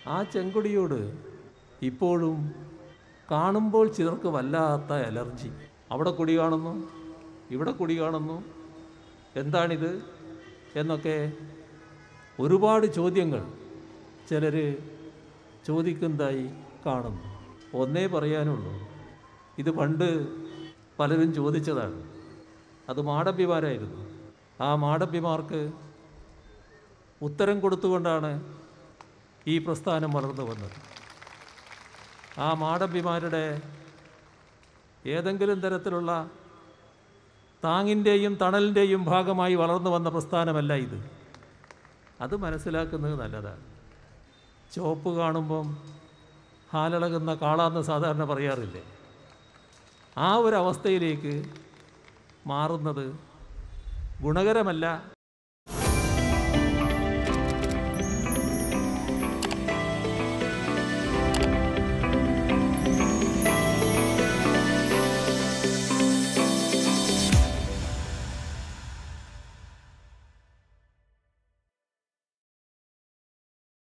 ആ ചെങ്കൊടിയോട് ഇപ്പോഴും കാണുമ്പോൾ ചിലർക്ക് വല്ലാത്ത അലർജി അവിടെ കൊടി കാണുന്നു ഇവിടെ കൊടി കാണുന്നു എന്താണിത് എന്നൊക്കെ ഒരുപാട് ചോദ്യങ്ങൾ ചിലർ ചോദിക്കുന്നതായി കാണുന്നു ഒന്നേ പറയാനുള്ളൂ ഇത് പണ്ട് പലരും ചോദിച്ചതാണ് അത് മാടമ്പിമാരായിരുന്നു ആ മാടമ്പിമാർക്ക് ഉത്തരം കൊടുത്തുകൊണ്ടാണ് ഈ പ്രസ്ഥാനം വളർന്നു വന്നത് ആ മാടമ്പിമാരുടെ ഏതെങ്കിലും തരത്തിലുള്ള താങ്ങിൻ്റെയും തണലിൻ്റെയും ഭാഗമായി വളർന്നു വന്ന പ്രസ്ഥാനമല്ല ഇത് അത് മനസ്സിലാക്കുന്നത് നല്ലതാണ് ചുവപ്പ് കാണുമ്പം ഹാലളകുന്ന കാളാന്ന് സാധാരണ പറയാറില്ലേ ആ ഒരു അവസ്ഥയിലേക്ക് മാറുന്നത് ഗുണകരമല്ല